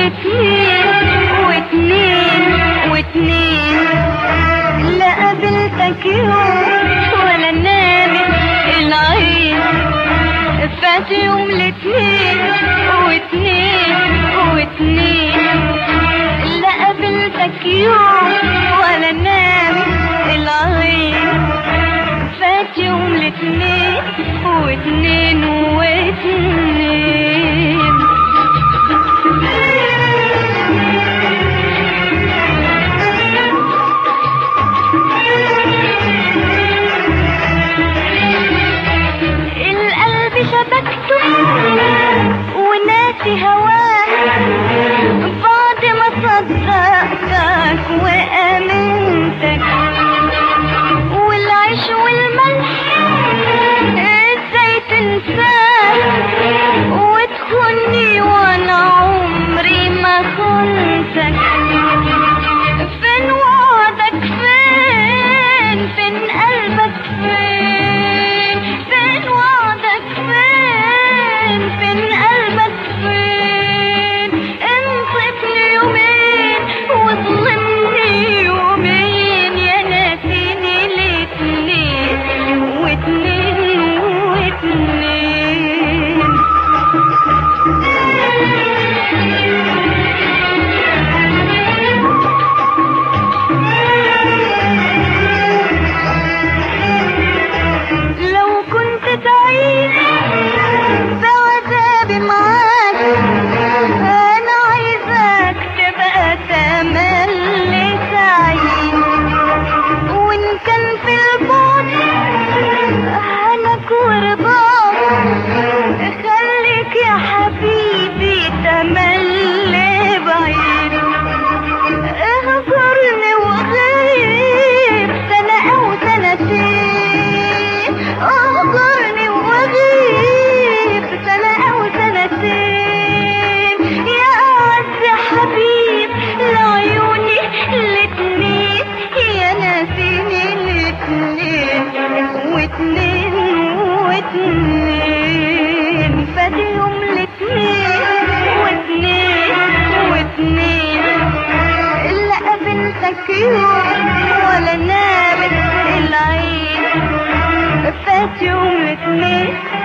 لاتنين واتنين واتنين لا قابلتك يوم ولا نامت العين فات يوم لاتنين واتنين واتنين لا قابلتك يوم ولا نامت العين فات يوم لاتنين واتنين واتنين القلب شبكته وناسي هواك بعد ما صدقتك وامنتك والعيش والملح ازاي تنساك وتخوني وانا عمري ما خنتك فين وعدك فين فين قلبك فين فين وعدك فين فين قلبك فين انصفني يومين وظلمني يومين يا ناسيني الاتنين واتنين واتنين لو كنت تعيش بعذابي معاك انا عايزاك تبقى تملي سعيد وان كان في البعد هناك ورضاك خليك يا حبيبي تملي بعيد اهجرني وغيب سنة أو سنتين اهجرني وغيب سنة أو سنتين يا أعز حبيب لعيوني الاتنين يا ناسيني الاتنين واتنين واتنين فادي يوم الاتنين واتنين واتنين لا قابلتك يوم ولا نامت العين فات يوم الاتنين